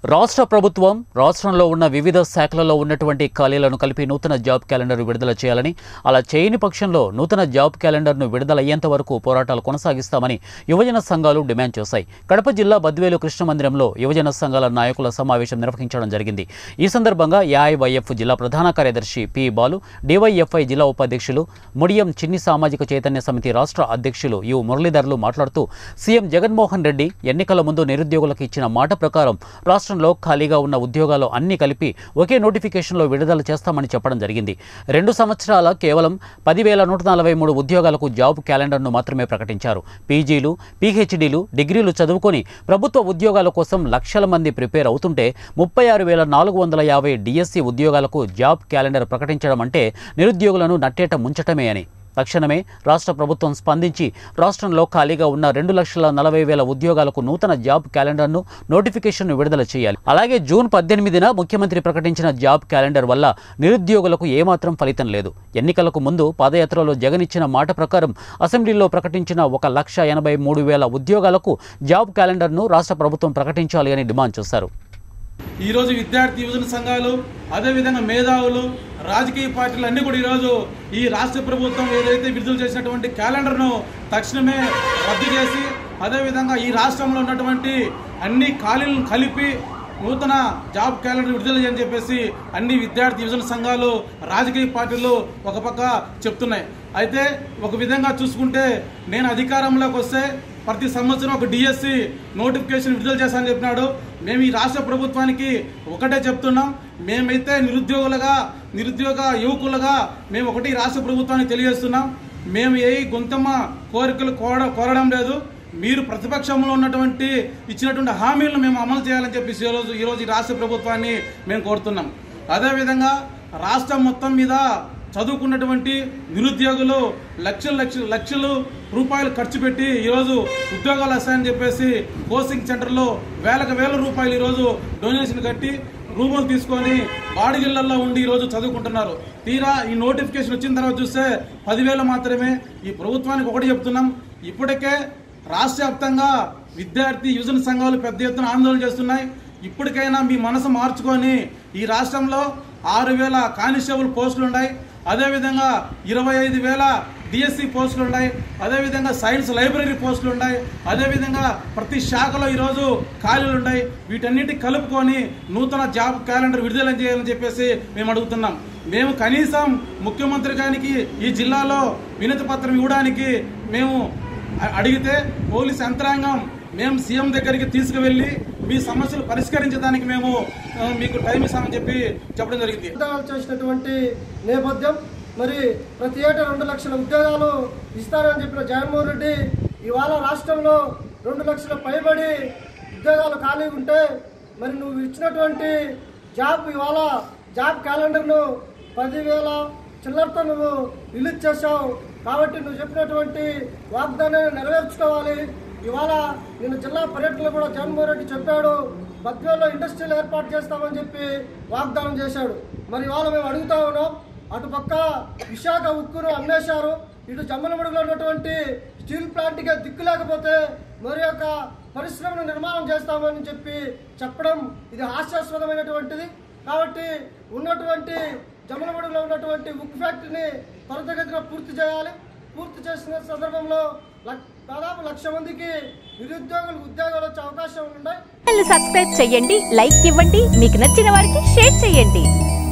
రాష్ట్ర ప్రభుత్వం రాష్ట్రంలో ఉన్న వివిధ శాఖలలో ఉన్నటువంటి ఖాళీలను కలిపి నూతన జాబ్ క్యాలెండర్ విడుదల చేయాలని అలా చేయని పక్షంలో నూతన జాబ్ క్యాలెండర్ను విడుదలయ్యేంత వరకు పోరాటాలు కొనసాగిస్తామని యువజన సంఘాలు డిమాండ్ చేశాయి కడప జిల్లా బద్వేలు కృష్ణ మందిరంలో యువజన సంఘాల నాయకుల సమావేశం నిర్వహించడం జరిగింది ఈ సందర్భంగా ఏఐవైఎఫ్ జిల్లా ప్రధాన కార్యదర్శి పి బాలు డివైఎఫ్ఐ జిల్లా ఉపాధ్యక్షులు ముడియం చిన్ని సామాజిక చైతన్య సమితి రాష్ట్ర అధ్యక్షులు యు మురళీధర్లు మాట్లాడుతూ సీఎం జగన్మోహన్ రెడ్డి ఎన్నికల ముందు నిరుద్యోగులకు ఇచ్చిన మాట ప్రకారం రాష్ట్రంలో ఖాళీగా ఉన్న ఉద్యోగాలు అన్ని కలిపి ఒకే నోటిఫికేషన్లో విడుదల చేస్తామని చెప్పడం జరిగింది రెండు సంవత్సరాల కేవలం పదివేల నూట నలభై మూడు ఉద్యోగాలకు జాబ్ క్యాలెండర్ను మాత్రమే ప్రకటించారు పీజీలు పీహెచ్డీలు డిగ్రీలు చదువుకొని ప్రభుత్వ ఉద్యోగాల కోసం లక్షల మంది ప్రిపేర్ అవుతుంటే ముప్పై ఆరు వేల నాలుగు వందల యాభై డిఎస్సి ఉద్యోగాలకు జాబ్ క్యాలెండర్ ప్రకటించడం అంటే నిరుద్యోగులను నట్టేట ముంచటమే అని తక్షణమే రాష్ట్ర ప్రభుత్వం స్పందించి రాష్ట్రంలో ఖాళీగా ఉన్న రెండు లక్షల నలభై వేల ఉద్యోగాలకు నూతన జాబ్ క్యాలెండర్ను నోటిఫికేషన్ను విడుదల చేయాలి అలాగే జూన్ పద్దెనిమిదిన ముఖ్యమంత్రి ప్రకటించిన జాబ్ క్యాలెండర్ వల్ల నిరుద్యోగులకు ఏమాత్రం ఫలితం లేదు ఎన్నికలకు ముందు పాదయాత్రలో జగన్ ఇచ్చిన మాట ప్రకారం అసెంబ్లీలో ప్రకటించిన ఒక లక్ష ఎనభై మూడు వేల ఉద్యోగాలకు జాబ్ క్యాలెండర్ను రాష్ట్ర ప్రభుత్వం ప్రకటించాలి అని డిమాండ్ చేశారు ఈరోజు విద్యార్థి యువజన సంఘాలు అదేవిధంగా మేధావులు రాజకీయ పార్టీలు అన్నీ కూడా ఈరోజు ఈ రాష్ట్ర ప్రభుత్వం ఏదైతే విడుదల చేసినటువంటి క్యాలెండర్ను తక్షణమే రద్దు చేసి అదేవిధంగా ఈ రాష్ట్రంలో ఉన్నటువంటి అన్ని ఖాళీలను కలిపి నూతన జాబ్ క్యాలెండర్ విడుదల చేయని చెప్పేసి అన్ని విద్యార్థి యువజన సంఘాలు రాజకీయ పార్టీలు ఒక పక్క చెప్తున్నాయి అయితే ఒక విధంగా చూసుకుంటే నేను అధికారంలోకి వస్తే ప్రతి సంవత్సరం ఒక డిఎస్సి నోటిఫికేషన్ విడుదల చేస్తానని చెప్పినాడు మేము ఈ రాష్ట్ర ప్రభుత్వానికి ఒకటే చెప్తున్నాం మేమైతే నిరుద్యోగులుగా నిరుద్యోగ యువకులుగా మేము ఒకటి రాష్ట్ర ప్రభుత్వానికి తెలియజేస్తున్నాం మేము ఏ గొంతమ్మ కోరికలు కోర కోరడం లేదు మీరు ప్రతిపక్షంలో ఉన్నటువంటి ఇచ్చినటువంటి హామీలను మేము అమలు చేయాలని చెప్పేసి ఈరోజు ఈరోజు ఈ రాష్ట్ర ప్రభుత్వాన్ని మేము కోరుతున్నాం అదేవిధంగా రాష్ట్రం మొత్తం మీద చదువుకున్నటువంటి నిరుద్యోగులు లక్షల లక్షల లక్షలు రూపాయలు ఖర్చు పెట్టి ఈరోజు ఉద్యోగాలు వస్తాయని చెప్పేసి కోచింగ్ సెంటర్లో వేలకు వేల రూపాయలు ఈరోజు డొనేషన్ కట్టి రూములు తీసుకొని బాడిగిళ్లలో ఉండి ఈరోజు చదువుకుంటున్నారు తీరా ఈ నోటిఫికేషన్ వచ్చిన తర్వాత చూస్తే పదివేలు మాత్రమే ఈ ప్రభుత్వానికి ఒకటి చెప్తున్నాం ఇప్పటికే రాష్ట్ర వ్యాప్తంగా విద్యార్థి యువజన సంఘాలు పెద్ద ఎత్తున ఆందోళన చేస్తున్నాయి ఇప్పటికైనా మీ మనసు మార్చుకొని ఈ రాష్ట్రంలో ఆరు వేల కానిస్టేబుల్ పోస్టులు ఉన్నాయి అదేవిధంగా ఇరవై ఐదు వేల డిఎస్సి పోస్టులు ఉన్నాయి అదేవిధంగా సైన్స్ లైబ్రరీ పోస్టులు ఉన్నాయి అదేవిధంగా ప్రతి శాఖలో ఈరోజు ఖాళీలు ఉన్నాయి వీటన్నిటి కలుపుకొని నూతన జాబ్ క్యాలెండర్ విడుదల చేయాలని చెప్పేసి మేము అడుగుతున్నాం మేము కనీసం ముఖ్యమంత్రి గారికి ఈ జిల్లాలో వినతి పత్రం ఇవ్వడానికి మేము అ- అడిగితే పోలీస్ యంత్రాంగం మేము సీఎం దగ్గరికి తీసుకువెళ్ళి మీ సమస్యలు పరిష్కరించడానికి మేము ఆ, మీకు టైం ఇస్తామని చెప్పి చెప్పడం జరిగింది వాగ్దానాలు చేసినటువంటి నేపథ్యం మరి ప్రతి ఏటా రెండు లక్షల ఉద్యోగాలు ఇస్తారని చెప్పిన జగన్మోహన్ రెడ్డి ఇవాళ రాష్ట్రంలో రెండు లక్షల పైబడి ఉద్యోగాలు ఖాళీ ఉంటే మరి నువ్వు ఇచ్చినటువంటి జాబ్ ఇవాళ జాబ్ క్యాలెండర్ను పదివేల చిల్లరతో నువ్వు రిలీజ్ చేశావు కాబట్టి నువ్వు చెప్పినటువంటి వాగ్దానాన్ని నెరవేర్చుకోవాలి ఇవాళ నేను జిల్లా పర్యటనలో కూడా జగన్మోహన్ రెడ్డి చెప్పాడు బద్వేలో ఇండస్ట్రీలు ఏర్పాటు చేస్తామని చెప్పి వాగ్దానం చేశాడు మరి ఇవాళ మేము అడుగుతా ఉన్నాం అటు పక్క విశాఖ ఉక్కును అమ్మేశారు ఇటు జమ్మలమడుగులో ఉన్నటువంటి స్టీల్ ప్లాంట్గా దిక్కు లేకపోతే మరి యొక్క పరిశ్రమను నిర్మాణం చేస్తామని చెప్పి చెప్పడం ఇది హాస్యాస్పదమైనటువంటిది కాబట్టి ఉన్నటువంటి జమ్మలమడుగులో ఉన్నటువంటి ఉక్కు ఫ్యాక్టరీని త్వరితగతిన పూర్తి చేయాలి పూర్తి చేసిన సందర్భంలో లక్- దాదాపు లక్ష మందికి నిరుద్యోగులకు ఉద్యోగాలు వచ్చే అవకాశం ఉన్నాయి ఛానల్ సబ్స్క్రైబ్ చేయండి లైక్ ఇవ్వండి మీకు నచ్చిన వారికి షేర్ చేయండి